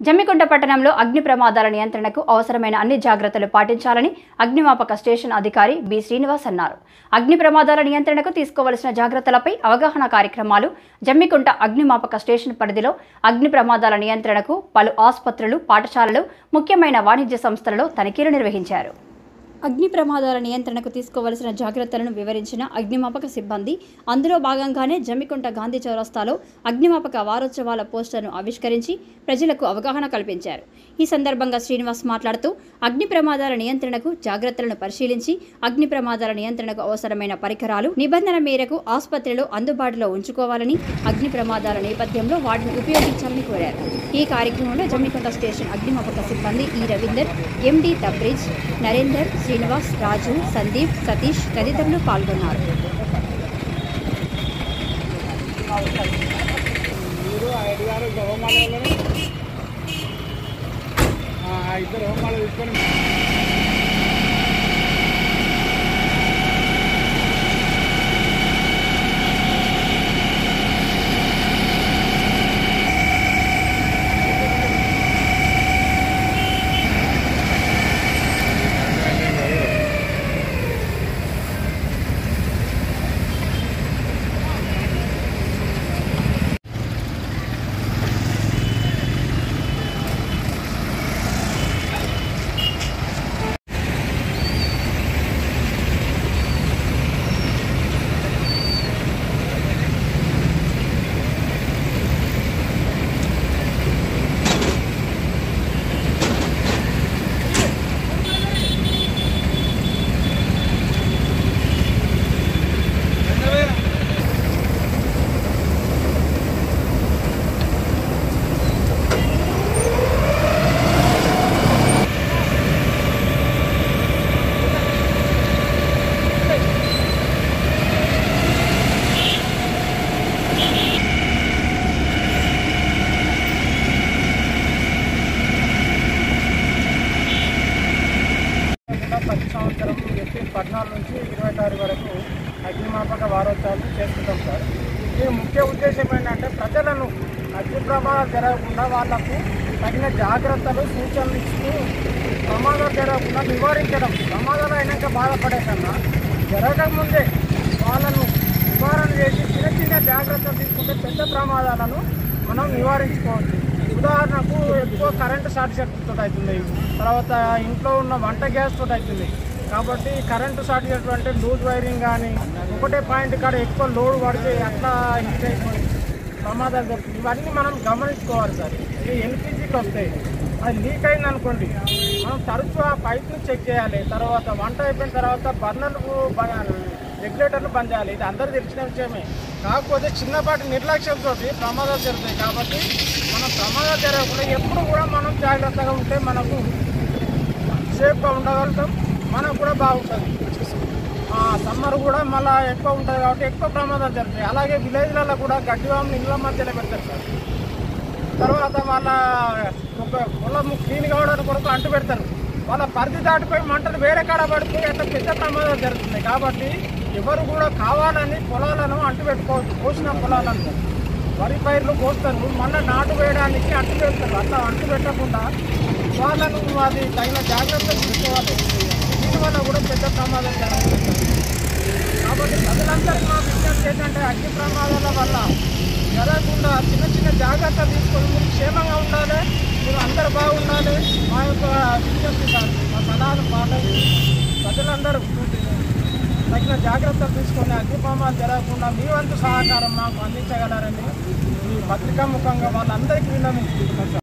జమ్మికుంట పట్టణంలో అగ్ని ప్రమాదాల నియంత్రణకు అవసరమైన అన్ని జాగ్రత్తలు పాటించాలని అగ్నిమాపక స్టేషన్ అధికారి బి శ్రీనివాస్ అన్నారు అగ్ని ప్రమాదాల నియంత్రణకు తీసుకోవలసిన జాగ్రత్తలపై అవగాహన కార్యక్రమాలు జమ్మికుంట అగ్నిమాపక స్టేషన్ పరిధిలో అగ్ని ప్రమాదాల నియంత్రణకు పలు ఆసుపత్రులు పాఠశాలలు ముఖ్యమైన వాణిజ్య సంస్థలలో తనిఖీలు నిర్వహించారు అగ్ని ప్రమాదాల నియంత్రణకు తీసుకోవలసిన జాగ్రత్తలను వివరించిన అగ్నిమాపక సిబ్బంది అందులో భాగంగానే జమ్మికుంట గాంధీ చౌరస్తాలో అగ్నిమాపక వారోత్సవాల పోస్టర్ను ఆవిష్కరించి ప్రజలకు అవగాహన కల్పించారు ఈ సందర్భంగా శ్రీనివాస్ మాట్లాడుతూ అగ్ని ప్రమాదాల నియంత్రణకు జాగ్రత్తలను పరిశీలించి అగ్ని ప్రమాదాల నియంత్రణకు అవసరమైన పరికరాలు నిబంధన మేరకు ఆసుపత్రిలో అందుబాటులో ఉంచుకోవాలని అగ్ని ప్రమాదాల నేపథ్యంలో వాటిని ఉపయోగించాలని కోరారు ఈ కార్యక్రమంలో జమ్మికుంట స్టేషన్ అగ్నిమాపక సిబ్బంది ఈ రవీందర్ ఎండి తబ్రిజ్ నరేందర్ శ్రీనివాస్ రాజు సందీప్ సతీష్ తదితరులు పాల్గొన్నారు మీరు ఆ ఐదు గారు హోమాలలో ఆ ఇద్దరు హోమాలు తీసుకొని కూడా ప్రతి సంవత్సరం ఏప్రిల్ పద్నాలుగు నుంచి ఇరవై తారీఖు వరకు అగ్నిమాపక వారోత్సవాలు చేసుకుంటాం సార్ ఈ ముఖ్య ఉద్దేశం ఏంటంటే ప్రజలను అగ్ని ప్రమాదాలు జరగకుండా వాళ్ళకు తగిన జాగ్రత్తలు సూచనలు ఇస్తూ ప్రమాదాలు జరగకుండా నివారించడం ప్రమాదాలు అయినాక బాధపడే కన్నా జరగకముందే వాళ్ళను నివారణ చేసి చిన్న చిన్న జాగ్రత్తలు తీసుకుంటే పెద్ద ప్రమాదాలను మనం నివారించుకోవచ్చు ఉదాహరణకు ఎక్కువ కరెంటు షార్ట్ సర్క్యూట్ అవుతుంది తర్వాత ఇంట్లో ఉన్న వంట గ్యాస్ తోటి అవుతుంది కాబట్టి కరెంటు షార్ట్ సర్క్యూట్ అంటే లూజ్ వైరింగ్ కానీ ఒకటే పాయింట్ కాడ ఎక్కువ లోడ్ పడితే అట్లా హీట్ అయిపోయి ప్రమాదాలు జరుగుతుంది ఇవన్నీ మనం గమనించుకోవాలి సార్ ఇది ఎల్పిజికి వస్తాయి అది లీక్ అయింది అనుకోండి మనం తరచూ ఆ పైప్ని చెక్ చేయాలి తర్వాత వంట అయిపోయిన తర్వాత బర్నర్లు రెగ్యులేటర్లు బంద్ చేయాలి ఇది అందరూ తెలిసిన విషయమే కాకపోతే చిన్నపాటి నిర్లక్ష్యంతో ప్రమాదాలు జరుగుతాయి కాబట్టి మనం ప్రమాదాలు జరగకుండా ఎప్పుడు కూడా మనం జాగ్రత్తగా ఉంటే మనకు సేఫ్గా ఉండగలుగుతాం మనకు కూడా బాగుంటుంది సమ్మర్ కూడా మళ్ళీ ఎక్కువ ఉంటుంది కాబట్టి ఎక్కువ ప్రమాదాలు జరుగుతాయి అలాగే విలేజ్లలో కూడా గడ్డివాములు ఇళ్ళ మధ్యలో పెడతారు సార్ తర్వాత వాళ్ళ ఒక పొలం క్లీన్ కావడానికి కొరకు అంటు పెడతారు వాళ్ళ పరిధి దాటిపోయి మంటలు వేరే కాడ పడిపోయి అట్లా పెద్ద ప్రమాదాలు జరుగుతున్నాయి కాబట్టి ఎవరు కూడా కావాలని పొలాలను అంటు పెట్టుకోవచ్చు కోసిన పొలాలను వరి పైర్లు కోస్తారు మళ్ళీ నాటు వేయడానికి అంటు పెడతారు అట్లా అంటు పెట్టకుండా వాళ్ళను అది తగిన జాగ్రత్తలు తీసుకోవాలి దీనివల్ల కూడా పెద్ద ప్రమాదం జరుగుతుంది కాబట్టి ప్రజలందరికీ మా విజ్ఞప్తి ఏంటంటే అగ్ని ప్రమాదాల వల్ల జరగకుండా చిన్న చిన్న జాగ్రత్తలు తీసుకొని మీరు క్షేమంగా ఉండాలి మీరు అందరు బాగుండాలి మా యొక్క విజ్ఞప్తి కాదు మా సలహాలు పాటలు ప్రజలందరూ తగిన జాగ్రత్తలు తీసుకొని అగ్ని ప్రమాదాలు జరగకుండా మీ వంతు సహకారం మాకు అందించగలరని ఈ పత్రికా ముఖంగా వాళ్ళందరికీ విన్నవించుకుంటున్నాం సార్